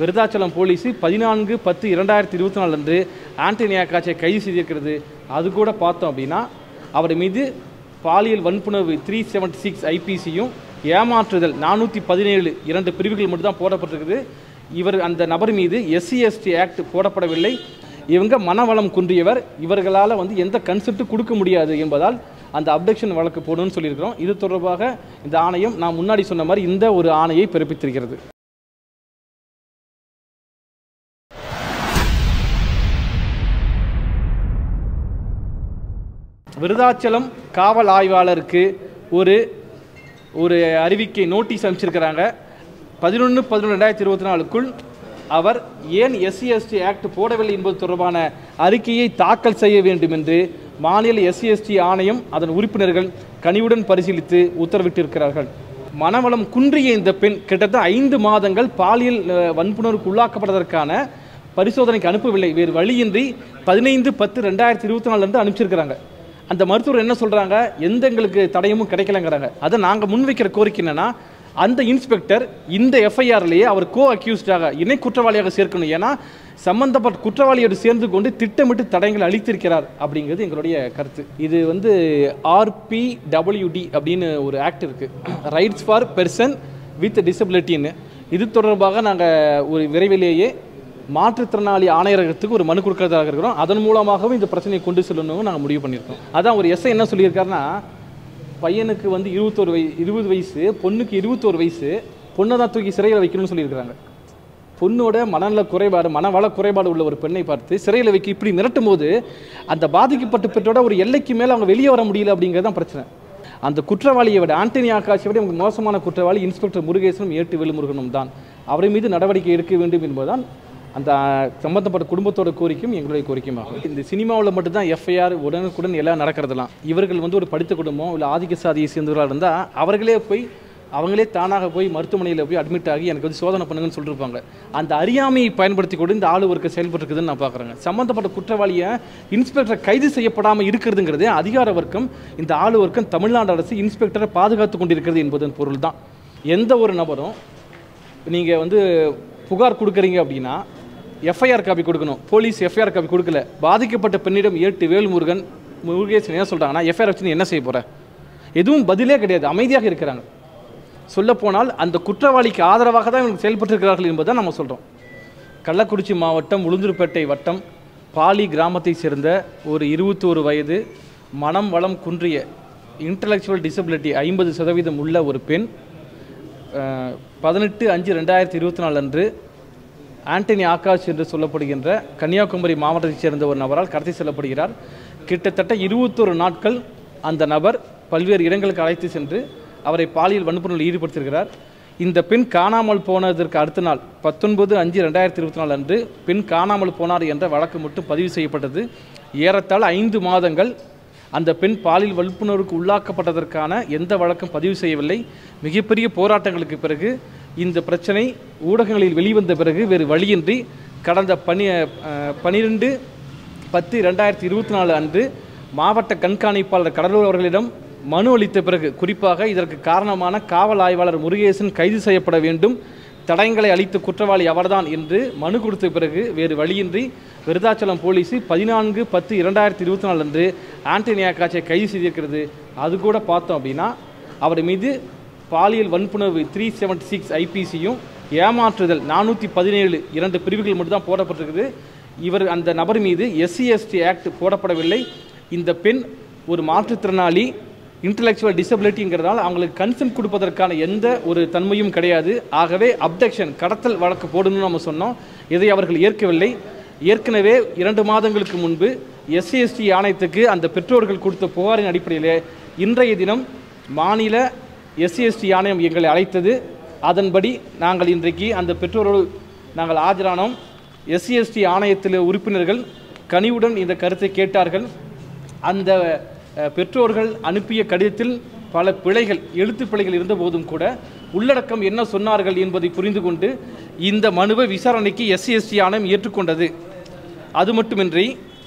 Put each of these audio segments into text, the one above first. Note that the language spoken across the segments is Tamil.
விருதாச்சலம் போலீஸ் பதினான்கு பத்து இரண்டாயிரத்தி இருபத்தி நாலு அன்று ஆண்டனி ஆக்காச்சை கைது செய்திருக்கிறது அது கூட பார்த்தோம் அப்படின்னா அவர் மீது பாலியல் வன்புணர்வு த்ரீ செவன்டி சிக்ஸ் ஐபிசியும் ஏமாற்றுதல் நானூற்றி பதினேழு இரண்டு பிரிவுகள் மட்டும்தான் போடப்பட்டிருக்குது இவர் அந்த நபர் மீது எஸ்சி எஸ்டி ஆக்ட் போடப்படவில்லை இவங்க மனவளம் குன்றியவர் இவர்களால் வந்து எந்த கன்செப்ட் கொடுக்க முடியாது என்பதால் அந்த அப்டக்ஷன் வழக்கு போடணும்னு சொல்லியிருக்கிறோம் இது தொடர்பாக இந்த ஆணையம் நான் முன்னாடி சொன்ன மாதிரி இந்த ஒரு ஆணையை பிறப்பித்திருக்கிறது விருதாச்சலம் காவல் ஆய்வாளருக்கு ஒரு ஒரு அறிவிக்கை நோட்டீஸ் அனுப்பிச்சிருக்கிறாங்க பதினொன்று பதினொன்று ரெண்டாயிரத்தி இருபத்தி நாலுக்குள் அவர் ஏன் எஸ்சி எஸ்டி ஆக்ட் போடவில்லை என்பது தொடர்பான அறிக்கையை தாக்கல் செய்ய வேண்டும் என்று மாநில எஸ்சி எஸ்டி ஆணையம் அதன் உறுப்பினர்கள் கனிவுடன் பரிசீலித்து உத்தரவிட்டிருக்கிறார்கள் மனவளம் குன்றிய இந்த பெண் கிட்டத்தட்ட ஐந்து மாதங்கள் பாலியல் அஹ், வன்புணர்வுக்கு உள்ளாக்கப்பட்டதற்கான பரிசோதனைக்கு அனுப்பவில்லை வேறு வழியின்றி பதினைந்து பத்து ரெண்டாயிரத்தி இருபத்தி நாலு அன்று அனுப்பிச்சிருக்கிறாங்க அந்த மருத்துவர் என்ன சொல்றாங்க எந்த எங்களுக்கு தடயமும் கிடைக்கலங்கிறாங்க அதை நாங்கள் முன்வைக்கிற கோரிக்கை என்னன்னா அந்த இன்ஸ்பெக்டர் இந்த எஃப்ஐஆர்லேயே அவர் கோ அக்யூஸ்டாக இணை குற்றவாளியாக சேர்க்கணும் ஏன்னா சம்பந்தப்பட்ட குற்றவாளியோடு சேர்ந்து கொண்டு திட்டமிட்டு தடயங்களை அளித்திருக்கிறார் அப்படிங்கிறது எங்களுடைய கருத்து இது வந்து ஆர்பிடபிள்யூடி அப்படின்னு ஒரு ஆக்ட் இருக்கு ரைட்ஸ் ஃபார் பெர்சன் வித் டிசபிலிட்டின்னு இது தொடர்பாக நாங்கள் ஒரு விரைவிலேயே மாற்றுத்திறனாளி ஆணையரகத்துக்கு ஒரு மனு கொடுக்கறதாக இருக்கிறோம் அதன் மூலமாகவும் இந்த பிரச்சனையை கொண்டு செல்லணும் நாங்கள் முடிவு பண்ணியிருக்கோம் அதான் ஒரு எஸ்ஐ என்ன சொல்லியிருக்காருன்னா பையனுக்கு வந்து இருபத்தோரு வயசு இருபது வயசு பொண்ணுக்கு இருபத்தோரு வயசு பொண்ணை தான் தூக்கி சிறையில் வைக்கணும்னு சொல்லியிருக்கிறாங்க பொண்ணோட மனநல குறைபாடு மனவள குறைபாடு உள்ள ஒரு பெண்ணை பார்த்து சிறையில் வைக்க இப்படி மிரட்டும் போது அந்த பாதிக்கப்பட்ட பெற்றோட ஒரு எல்லைக்கு மேலே அவங்க வெளியே வர முடியல அப்படிங்கிறது தான் பிரச்சனை அந்த குற்றவாளியை விட ஆண்டனி ஆகாஷை விட இவங்க மோசமான குற்றவாளி இன்ஸ்பெக்டர் முருகேசனும் ஏட்டு வேலுமுருகனும் தான் அவரை மீது நடவடிக்கை எடுக்க வேண்டும் என்பதுதான் அந்த சம்பந்தப்பட்ட குடும்பத்தோட கோரிக்கையும் எங்களுடைய கோரிக்கையுமாகும் இந்த சினிமாவில் மட்டும்தான் எஃப்ஐஆர் உடனுக்குடன் எல்லாம் நடக்கிறதுலாம் இவர்கள் வந்து ஒரு படித்த குடும்பம் இல்லை ஆதிக்க சாதியை சேர்ந்தவர்களாக இருந்தால் அவர்களே போய் அவங்களே தானாக போய் மருத்துவமனையில் போய் அட்மிட் ஆகி எனக்கு வந்து சோதனை பண்ணுங்கன்னு சொல்லியிருப்பாங்க அந்த அறியாமையை பயன்படுத்தி கூட இந்த ஆளு ஒர்க்கு செயல்பட்டுருக்குதுன்னு நான் பார்க்குறேங்க சம்மந்தப்பட்ட குற்றவாளியை இன்ஸ்பெக்டர் கைது செய்யப்படாமல் இருக்கிறதுங்கிறது அதிகார வர்க்கம் இந்த ஆளு வர்க்கம் தமிழ்நாடு அரசு இன்ஸ்பெக்டரை பாதுகாத்து கொண்டிருக்கிறது என்பதன் பொருள் தான் எந்த ஒரு நபரும் நீங்கள் வந்து புகார் கொடுக்குறீங்க அப்படின்னா எஃப்ஐஆர் காப்பி கொடுக்கணும் போலீஸ் எஃப்ஐஆர் காப்பி கொடுக்கல பாதிக்கப்பட்ட பெண்ணிடம் ஏட்டு வேல்முருகன் முருகேசன் என்ன சொல்கிறாங்கன்னா எஃப்ஐஆர் வச்சு நீ என்ன செய்ய போகிற எதுவும் பதிலே கிடையாது அமைதியாக இருக்கிறாங்க சொல்லப்போனால் அந்த குற்றவாளிக்கு ஆதரவாக தான் இவங்க செயல்பட்டிருக்கிறார்கள் என்பதை நம்ம சொல்கிறோம் கள்ளக்குறிச்சி மாவட்டம் உளுந்தூர்பேட்டை வட்டம் பாலி கிராமத்தை சேர்ந்த ஒரு இருபத்தோரு வயது மனம் வளம் குன்றிய இன்டலெக்சுவல் டிசபிலிட்டி ஐம்பது சதவீதம் உள்ள ஒரு பெண் பதினெட்டு அஞ்சு ரெண்டாயிரத்தி இருபத்தி நாலு அன்று ஆண்டனி ஆகாஷ் என்று சொல்லப்படுகின்ற கன்னியாகுமரி மாவட்டத்தைச் சேர்ந்த ஒரு நபரால் கடத்தி செல்லப்படுகிறார் கிட்டத்தட்ட இருபத்தொரு நாட்கள் அந்த நபர் பல்வேறு இடங்களுக்கு அழைத்து சென்று அவரை பாலியல் வன்புணர்வில் ஈடுபடுத்தியிருக்கிறார் இந்த பெண் காணாமல் போனதற்கு அடுத்த நாள் பத்தொன்பது அஞ்சு ரெண்டாயிரத்தி இருபத்தி நாலு அன்று பெண் காணாமல் போனார் என்ற வழக்கு மட்டும் பதிவு செய்யப்பட்டது ஏறத்தாழ ஐந்து மாதங்கள் அந்த பெண் பாலியல் வன்புணர்வுக்கு உள்ளாக்கப்பட்டதற்கான எந்த வழக்கும் பதிவு செய்யவில்லை மிகப்பெரிய போராட்டங்களுக்கு பிறகு இந்த பிரச்சனை ஊடகங்களில் வெளிவந்த பிறகு வேறு வழியின்றி கடந்த பனி அஹ், பனிரெண்டு பத்து ரெண்டாயிரத்தி இருபத்தி நாலு அன்று மாவட்ட கண்காணிப்பாளர் கடலூர் அவர்களிடம் மனு அளித்த பிறகு குறிப்பாக இதற்கு காரணமான காவல் ஆய்வாளர் முருகேசன் கைது செய்யப்பட வேண்டும் தடயங்களை அளித்த குற்றவாளி அவர்தான் என்று மனு கொடுத்த பிறகு வேறு வழியின்றி விருதாச்சலம் போலீஸ் பதினான்கு பத்து இரண்டாயிரத்தி இருபத்தி நாலு அன்று ஆண்டனி ஆக்காச்சை கைது செய்திருக்கிறது அது கூட பார்த்தோம் அப்படின்னா அவர் மீது பாலியல் வன்புணர்வு த்ரீ செவன்டி சிக்ஸ் ஐபிசியும் ஏமாற்றுதல் நானூற்றி பதினேழு இரண்டு பிரிவுகள் மட்டும்தான் போடப்பட்டிருக்குது இவர் அந்த நபர் மீது எஸ்சி எஸ்டி ஆக்ட் போடப்படவில்லை இந்த பெண் ஒரு மாற்றுத்திறனாளி இன்டலெக்சுவல் டிசபிலிட்டிங்கிறதால அவங்களுக்கு கன்சென்ட் கொடுப்பதற்கான எந்த ஒரு தன்மையும் கிடையாது ஆகவே அப்டக்ஷன் கடத்தல் வழக்கு போடணும்னு நம்ம சொன்னோம் இதை அவர்கள் ஏற்கவில்லை ஏற்கனவே இரண்டு மாதங்களுக்கு முன்பு எஸ்சி எஸ்டி ஆணையத்துக்கு அந்த பெற்றோர்கள் கொடுத்த புகாரின் அடிப்படையிலே இன்றைய தினம் மாநில எஸ்சி எஸ்டி ஆணையம் எங்களை அழைத்தது அதன்படி நாங்கள் இன்றைக்கு அந்த பெற்றோரோடு நாங்கள் ஆஜரானோம் எஸ்சி எஸ்டி ஆணையத்தில் உறுப்பினர்கள் கனிவுடன் இந்த கருத்தை கேட்டார்கள் அந்த அஹ், பெற்றோர்கள் அனுப்பிய கடிதத்தில் பல பிழைகள் எழுத்து பிழைகள் இருந்தபோதும் கூட உள்ளடக்கம் என்ன சொன்னார்கள் என்பதை புரிந்து கொண்டு இந்த மனுவை விசாரணைக்கு எஸ்சி எஸ்டி ஆணையம் ஏற்றுக்கொண்டது அது மட்டுமின்றி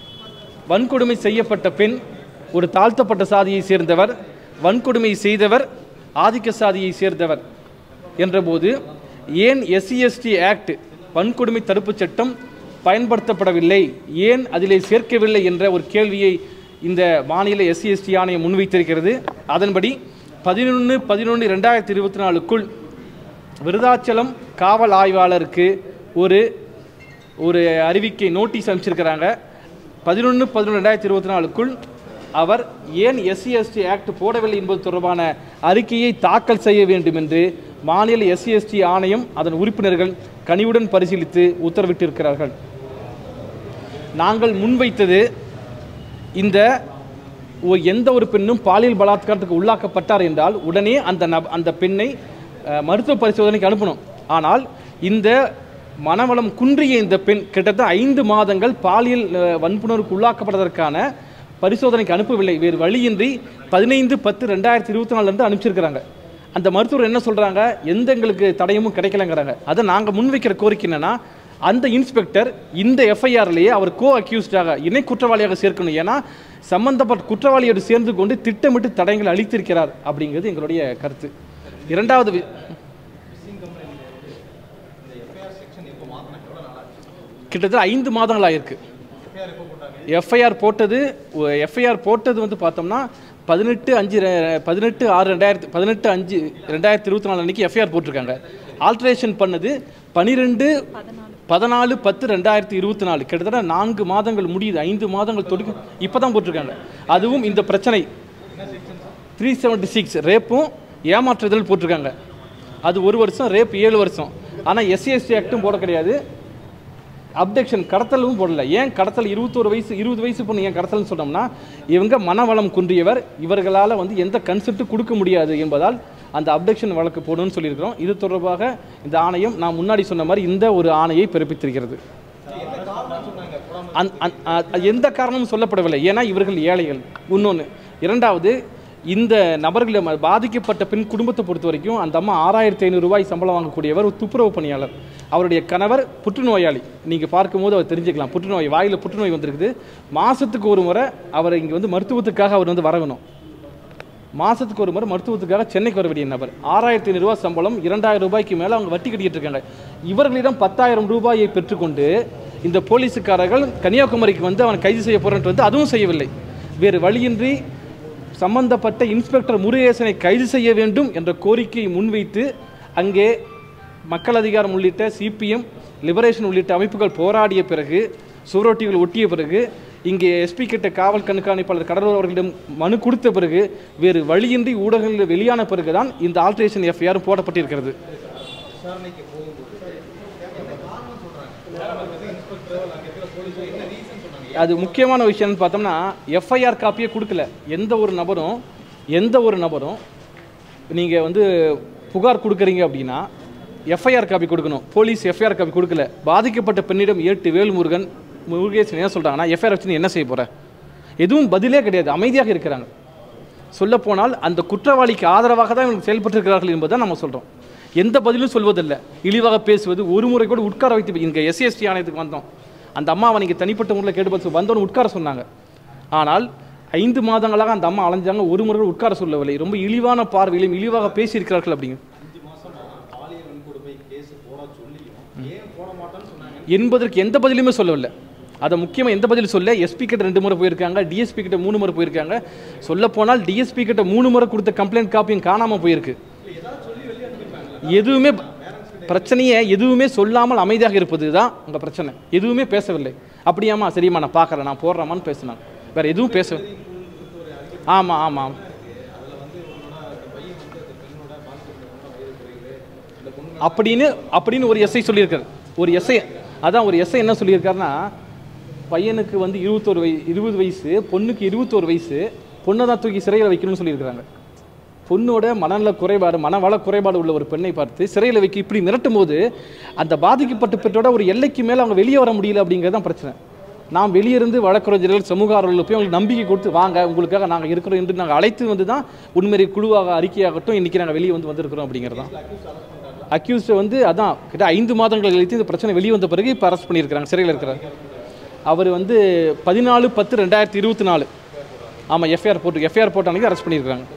வன்கொடுமை செய்யப்பட்ட பெண் ஒரு தாழ்த்தப்பட்ட சாதியை சேர்ந்தவர் வன்கொடுமை செய்தவர் ஆதிக்க சாதியை சேர்ந்தவர் என்றபோது ஏன் எஸ்சி எஸ்டி ஆக்ட் வன்கொடுமை தடுப்புச் சட்டம் பயன்படுத்தப்படவில்லை ஏன் அதிலே சேர்க்கவில்லை என்ற ஒரு கேள்வியை இந்த மாநில எஸ்சி எஸ்டி ஆணையம் முன்வைத்திருக்கிறது அதன்படி பதினொன்று பதினொன்று ரெண்டாயிரத்தி இருபத்தி நாலுக்குள் விருதாச்சலம் காவல் ஆய்வாளருக்கு ஒரு ஒரு அறிவிக்கை நோட்டீஸ் அனுப்பிச்சிருக்கிறாங்க பதினொன்று பதினொன்று ரெண்டாயிரத்தி இருபத்தி நாலுக்குள் அவர் ஏன் எஸ்சி எஸ்டி ஆக்ட் போடவில்லை என்பது தொடர்பான அறிக்கையை தாக்கல் செய்ய வேண்டும் என்று மாநில எஸ்சி எஸ்டி ஆணையம் அதன் உறுப்பினர்கள் கனிவுடன் பரிசீலித்து உத்தரவிட்டிருக்கிறார்கள் நாங்கள் முன்வைத்தது இந்த ஒ- எந்த ஒரு பெண்ணும் பாலியல் பலாத்காரத்துக்கு உள்ளாக்கப்பட்டார் என்றால் உடனே அந்த நப அந்த பெண்ணை அஹ், மருத்துவ பரிசோதனைக்கு அனுப்பணும் ஆனால் இந்த மனவளம் குன்றிய இந்த பெண் கிட்டத்தட்ட ஐந்து மாதங்கள் பாலியல் அஹ், வன்புணர்வுக்கு உள்ளாக்கப்பட்டதற்கான பரிசோதனைக்கு அனுப்பவில்லை வேறு வழியின்றி பதினைந்து பத்து ரெண்டாயிரத்தி இருபத்தி நாலுலேருந்து அனுப்பிச்சிருக்கிறாங்க அந்த மருத்துவர் என்ன சொல்கிறாங்க எந்த எங்களுக்கு தடயமும் கிடைக்கலங்கிறாங்க அதை நாங்கள் முன்வைக்கிற கோரிக்கை என்னன்னா அந்த இன்ஸ்பெக்டர் இந்த எஃப்ஐஆர்லேயே அவர் கோ அக்யூஸ்டாக இணை குற்றவாளியாக சேர்க்கணும் ஏன்னா சம்பந்தப்பட்ட குற்றவாளியோடு சேர்ந்து கொண்டு திட்டமிட்டு தடயங்களை அளித்திருக்கிறார் அப்படிங்கிறது எங்களுடைய கருத்து இரண்டாவது வி- கிட்டத்தட்ட ஐந்து மாதங்கள் ஆயிருக்கு எஃப்ஐஆர் போட்டது எஃப்ஐஆர் போட்டது வந்து பார்த்தோம்னா பதினெட்டு அஞ்சு ரெ- பதினெட்டு ஆறு ரெண்டாயிரத்து பதினெட்டு அஞ்சு ரெண்டாயிரத்தி இருபத்தி நாலு அன்றைக்கி எஃப்ஐஆர் போட்டிருக்காங்க ஆல்ட்ரேஷன் பண்ணது பனிரெண்டு பதினாலு பத்து ரெண்டாயிரத்தி இருபத்தி நாலு கிட்டத்தட்ட நான்கு மாதங்கள் முடியுது ஐந்து மாதங்கள் தொடுக்க இப்போ தான் போட்டிருக்காங்க அதுவும் இந்த பிரச்சனை த்ரீ செவன்ட்டி சிக்ஸ் ரேப்பும் ஏமாற்றுதல் போட்டிருக்காங்க அது ஒரு வருஷம் ரேப் ஏழு வருஷம் ஆனால் எஸ்சிஎஸ்டி ஆக்டும் போட கிடையாது அப்டெக்ஷன் கடத்தலும் போடல ஏன் கடத்தல் இருபத்தோரு வயசு இருபது வயசு பொண்ணு ஏன் கடத்தல்னு சொன்னோம்னா இவங்க மனவளம் குன்றியவர் இவர்களால் வந்து எந்த கன்செப்ட்டும் கொடுக்க முடியாது என்பதால் அந்த அப்டெக்ஷன் வழக்கு போடணும்னு சொல்லியிருக்கிறோம் இது தொடர்பாக இந்த ஆணையம் நான் முன்னாடி சொன்ன மாதிரி இந்த ஒரு ஆணையை பிறப்பித்திருக்கிறது அந்- அந்- அ- எந்த காரணமும் சொல்லப்படவில்லை ஏன்னா இவர்கள் ஏழைகள் இன்னொன்று இரண்டாவது இந்த நபர்கள் ம- பாதிக்கப்பட்ட பெண் குடும்பத்தை பொறுத்த வரைக்கும் அந்த அம்மா ஆறாயிரத்தி ஐநூறு ரூபாய் சம்பளம் வாங்கக்கூடியவர் ஒரு துப்புரவு பணியாளர் அவருடைய கணவர் புற்றுநோயாளி நீங்கள் பார்க்கும்போது அவர் தெரிஞ்சுக்கலாம் புற்றுநோய் வாயில் புற்றுநோய் வந்திருக்குது மாதத்துக்கு ஒரு முறை அவர் இங்கே வந்து மருத்துவத்துக்காக அவர் வந்து வரணும் மாதத்துக்கு ஒரு முறை மருத்துவத்துக்காக சென்னைக்கு வர வேண்டிய நபர் ஆறாயிரத்தி ஐநூறு ரூபாய் சம்பளம் இரண்டாயிரம் ரூபாய்க்கு மேலே அவங்க வட்டி கட்டிக்கிட்டு இருக்காங்க இவர்களிடம் பத்தாயிரம் ரூபாயை பெற்றுக்கொண்டு இந்த போலீஸுக்காரர்கள் கன்னியாகுமரிக்கு வந்து அவன் கைது செய்ய போறேன்ட்டு வந்து அதுவும் செய்யவில்லை வேறு வழியின்றி சம்பந்தப்பட்ட இன்ஸ்பெக்டர் முருகேசனை கைது செய்ய வேண்டும் என்ற கோரிக்கையை முன்வைத்து அங்கே மக்கள் அதிகாரம் உள்ளிட்ட சிபிஎம் லிபரேஷன் உள்ளிட்ட அமைப்புகள் போராடிய பிறகு சுவரொட்டிகள் ஒட்டிய பிறகு இங்கே எஸ்பி கிட்ட காவல் கண்காணிப்பாளர் கடலூர் அவர்களிடம் மனு கொடுத்த பிறகு வேறு வழியின்றி ஊடகங்களில் வெளியான பிறகுதான் இந்த ஆல்ட்ரேஷன் எஃப்ஐஆர் போடப்பட்டிருக்கிறது அது முக்கியமான விஷயம்னு பார்த்தோம்னா எஃப்ஐஆர் காப்பியே கொடுக்கல எந்த ஒரு நபரும் எந்த ஒரு நபரும் நீங்கள் வந்து புகார் கொடுக்குறீங்க அப்படின்னா எஃப்ஐஆர் காப்பி கொடுக்கணும் போலீஸ் எஃப்ஐஆர் காப்பி கொடுக்கல பாதிக்கப்பட்ட பெண்ணிடம் ஏட்டு வேல்முருகன் முருகேசன் என்ன சொல்கிறாங்கன்னா எஃப்ஐஆர் வச்சு நீ என்ன செய்ய போகிற எதுவும் பதிலே கிடையாது அமைதியாக இருக்கிறாங்க சொல்லப்போனால் அந்த குற்றவாளிக்கு ஆதரவாக தான் இவங்க செயல்பட்டிருக்கிறார்கள் என்பதை நம்ம சொல்கிறோம் எந்த பதிலும் சொல்வதில்லை இழிவாக பேசுவது ஒரு முறை கூட உட்கார வைத்து இங்கே எஸ்சிஎஸ்டி ஆணையத்துக்கு வந்தோம் அந்த அம்மாவை நீங்கள் தனிப்பட்ட முறையில் கேட்டு பார்த்து வந்தோன்னு உட்கார சொன்னாங்க ஆனால் ஐந்து மாதங்களாக அந்த அம்மா அலைஞ்சாங்க ஒரு முறை கூட உட்கார சொல்லவில்லை ரொம்ப இழிவான பார்வையிலும் இழிவாக பேசியிருக்கிறார்கள் அப்படிங்க என்பதற்கு எந்த பதிலுமே சொல்லவில்லை அதை முக்கியமாக எந்த பதிலும் சொல்ல எஸ்பி கிட்ட ரெண்டு முறை போயிருக்காங்க டிஎஸ்பி கிட்ட மூணு முறை போயிருக்காங்க சொல்ல போனால் டிஎஸ்பி கிட்ட மூணு முறை கொடுத்த கம்ப்ளைண்ட் காப்பியும் காணாமல் போயிருக்கு எதுவுமே பிரச்சனையை எதுவுமே சொல்லாமல் அமைதியாக இருப்பது தான் உங்கள் பிரச்சனை எதுவுமே பேசவில்லை அப்படியாம்மா சரிம்மா நான் பார்க்குறேன் நான் போடுறேம்மான்னு பேசினாங்க வேற எதுவும் பேச ஆமாம் ஆமாம் அப்படின்னு அப்படின்னு ஒரு எஸ்ஐ சொல்லியிருக்காரு ஒரு எஸ்ஐ அதான் ஒரு எஸ்ஐ என்ன சொல்லியிருக்காருன்னா பையனுக்கு வந்து இருபத்தோரு வய இருபது வயசு பொண்ணுக்கு இருபத்தோரு வயசு பொண்ணை தான் தூக்கி சிறையில் வைக்கணும்னு சொல்லியிருக்கிறாங்க பொண்ணோட மனநல குறைபாடு மனவள குறைபாடு உள்ள ஒரு பெண்ணை பார்த்து சிறையில் வைக்க இப்படி மிரட்டும் போது அந்த பாதிக்கப்பட்ட பெற்றோட ஒரு எல்லைக்கு மேலே அவங்க வெளியே வர முடியல அப்படிங்கிறது தான் பிரச்சனை நாம் வெளியிருந்து வழக்கறிஞர்கள் சமூக ஆர்வலர்கள் போய் அவங்களுக்கு நம்பிக்கை கொடுத்து வாங்க உங்களுக்காக நாங்கள் இருக்கிறோம் என்று நாங்கள் அழைத்து வந்து தான் உண்மையை குழுவாக அறிக்கையாகட்டும் இன்றைக்கி நாங்கள் வெளியே வந்து வந்திருக்கிறோம் அப்படிங்கிறது தான் அக்யூஸ்டை வந்து அதான் கிட்ட ஐந்து மாதங்கள் கழித்து இந்த பிரச்சனை வெளியே வந்த பிறகு இப்போ அரெஸ்ட் பண்ணியிருக்கிறாங்க சிறையில் இருக்கிறார் அவர் வந்து பதினாலு பத்து ரெண்டாயிரத்தி இருபத்தி நாலு ஆமாம் எஃப்ஐஆர் போட்டு எஃப்ஐஆர் போட்ட அன்றைக்கி அரெஸ்ட் பண்ணியிருக்காங்க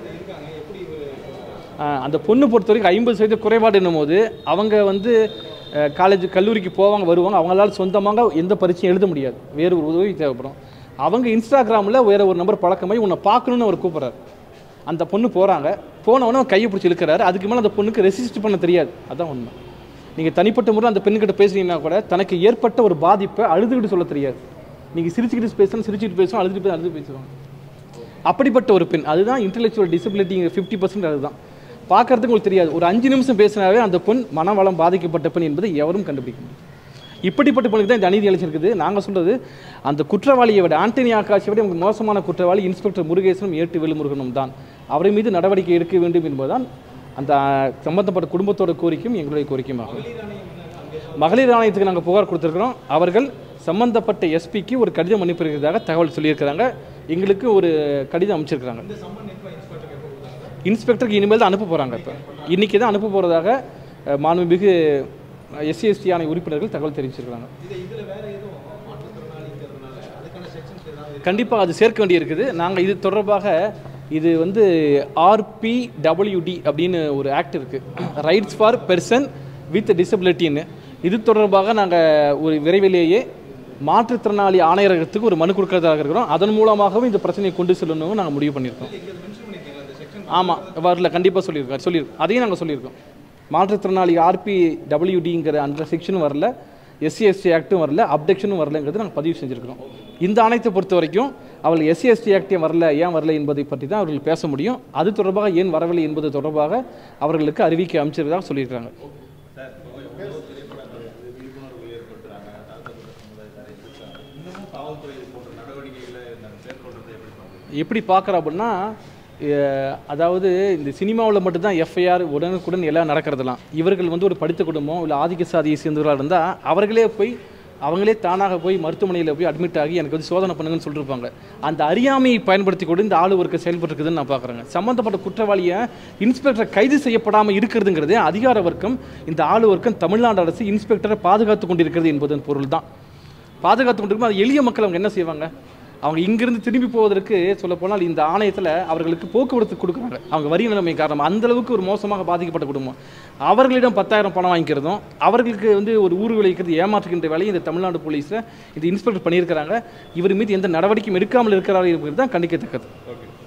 ஆ, அந்த பொண்ணு பொறுத்த வரைக்கும் ஐம்பது சதவீத குறைபாடு என்னும் போது அவங்க வந்து காலேஜ் கல்லூரிக்கு போவாங்க வருவாங்க அவங்களால சொந்தமாக எந்த பரீட்சையும் எழுத முடியாது வேறு ஒரு உதவி தேவைப்படும் அவங்க இன்ஸ்டாகிராமில் வேறு ஒரு நம்பர் பழக்கமாகி உன்னை பார்க்கணுன்னு அவர் கூப்பிட்றாரு அந்த பொண்ணு போகிறாங்க போனவொடனே அவன் கையை பிடிச்சி இழுக்கிறாரு அதுக்கு மேலே அந்த பொண்ணுக்கு ரெசிஸ்ட் பண்ண தெரியாது அதான் உண்மை நீங்கள் தனிப்பட்ட முறையில் அந்த பெண்கிட்ட பேசுனீங்கன்னா கூட தனக்கு ஏற்பட்ட ஒரு பாதிப்பை அழுதுகிட்டு சொல்ல தெரியாது நீங்கள் சிரிச்சுக்கிட்டு பேசணும் சிரிச்சுட்டு பேசணும் அழுதுட்டு போய் அழுது பேசுவாங்க அப்படிப்பட்ட ஒரு பெண் அதுதான் இன்டெலெக்சுவல் டிசபிலிட்டிங்க ஃபிஃப்டி பர்சன்ட் அதுதான் பார்க்கறதுக்கு உங்களுக்கு தெரியாது ஒரு அஞ்சு நிமிஷம் பேசினாவே அந்த பெண் மனவளம் பாதிக்கப்பட்ட பெண் என்பதை எவரும் கண்டுபிடிக்க முடியும் இப்படிப்பட்ட பெண்ணுக்கு தான் இந்த அநீதி அளிச்சிருக்குது நாங்கள் சொல்றது அந்த குற்றவாளியை விட ஆண்டனி ஆகாஷை விட நமக்கு மோசமான குற்றவாளி இன்ஸ்பெக்டர் முருகேசனும் ஏட்டு வேலுமுருகனும் தான் அவரை மீது நடவடிக்கை எடுக்க வேண்டும் என்பதுதான் அந்த சம்பந்தப்பட்ட குடும்பத்தோட கோரிக்கையும் எங்களுடைய கோரிக்கையுமாகும் மகளிர் ஆணையத்துக்கு நாங்கள் புகார் கொடுத்துருக்குறோம் அவர்கள் சம்பந்தப்பட்ட எஸ்பிக்கு ஒரு கடிதம் அனுப்பியிருக்கிறதாக தகவல் சொல்லியிருக்கிறாங்க எங்களுக்கு ஒரு கடிதம் அமைச்சிருக்கிறாங்க இன்ஸ்பெக்டருக்கு இனிமேல் தான் அனுப்ப போகிறாங்க இப்போ இன்றைக்கி தான் அனுப்ப போகிறதாக அஹ், மாண்புமிகு எஸ்சி எஸ்டி ஆணைய உறுப்பினர்கள் தகவல் தெரிவிச்சிருக்கிறாங்க கண்டிப்பாக அது சேர்க்க வேண்டியிருக்குது நாங்கள் இது தொடர்பாக இது வந்து ஆர்பிடபிள்யூடி அப்படின்னு ஒரு ஆக்ட் இருக்குது ரைட்ஸ் ஃபார் பெர்சன் வித் டிசபிலிட்டின்னு இது தொடர்பாக நாங்கள் ஒரு விரைவிலேயே மாற்றுத்திறனாளி ஆணையரகத்துக்கு ஒரு மனு கொடுக்கறதாக இருக்கிறோம் அதன் மூலமாகவும் இந்த பிரச்சனையை கொண்டு செல்லணும்னு நாங்கள் முடிவு பண்ணியிருக்கோம் ஆமாம் வரல கண்டிப்பாக சொல்லியிருக்கோம் சொல்லியிருக்கோம் அதையும் நாங்கள் சொல்லியிருக்கோம் மாற்றுத்திறனாளி ஆர்பி டபிள்யூடிங்கிற அந்த செக்ஷனும் வரல எஸ்சி எஸ்டி ஆக்ட்டும் வரல அப்டெக்ஷனும் வரலங்கிறது நாங்கள் பதிவு செஞ்சுருக்கிறோம் இந்த ஆணையத்தை பொறுத்த வரைக்கும் அவர்கள் எஸ்சி எஸ்டி ஆக்டே வரல ஏன் வரல என்பதை பற்றி தான் அவர்கள் பேச முடியும் அது தொடர்பாக ஏன் வரவில்லை என்பது தொடர்பாக அவர்களுக்கு அறிவிக்கை அமைச்சிருக்கதாக சொல்லியிருக்காங்க எப்படி பார்க்குறோம் அப்படின்னா அஹ், அதாவது இந்த சினிமாவில் மட்டும்தான் எஃப்ஐஆர் உடனுக்குடன் எல்லாம் நடக்கிறதுலாம் இவர்கள் வந்து ஒரு படித்த குடும்பம் இல்லை ஆதிக்க சாதியை சேர்ந்தவர்களாக இருந்தால் அவர்களே போய் அவங்களே தானாக போய் மருத்துவமனையில் போய் அட்மிட் ஆகி எனக்கு வந்து சோதனை பண்ணுங்கன்னு சொல்லியிருப்பாங்க அந்த அறியாமையை பயன்படுத்தி கூட இந்த ஆளு ஒர்க்கு செயல்பட்டுருக்குதுன்னு நான் பார்க்குறேங்க சம்மந்தப்பட்ட குற்றவாளியை இன்ஸ்பெக்டர் கைது செய்யப்படாமல் இருக்கிறதுங்கிறது அதிகார வர்க்கம் இந்த ஆளு வர்க்கம் தமிழ்நாடு அரசு இன்ஸ்பெக்டரை பாதுகாத்து கொண்டிருக்கிறது என்பதன் பொருள் தான் பாதுகாத்து கொண்டிருக்கும் அது எளிய மக்கள் அவங்க என்ன செய்வாங்க அவங்க இங்கிருந்து திரும்பி போவதற்கு சொல்லப்போனால் இந்த ஆணையத்தில் அவர்களுக்கு போக்குவரத்து கொடுக்குறாங்க அவங்க வரி நிலைமை காரணம் அந்த அளவுக்கு ஒரு மோசமாக பாதிக்கப்பட்ட குடும்பம் அவர்களிடம் பத்தாயிரம் பணம் வாங்கிக்கிறதும் அவர்களுக்கு வந்து ஒரு ஊர் விளைவிக்கிறது ஏமாற்றுகின்ற வேலையை இந்த தமிழ்நாடு போலீஸில் இந்த இன்ஸ்பெக்டர் பண்ணியிருக்கிறாங்க இவர் மீது எந்த நடவடிக்கையும் எடுக்காமல் இருக்கிறார்கள் என்பது தான் கண்டிக்கத்தக்கது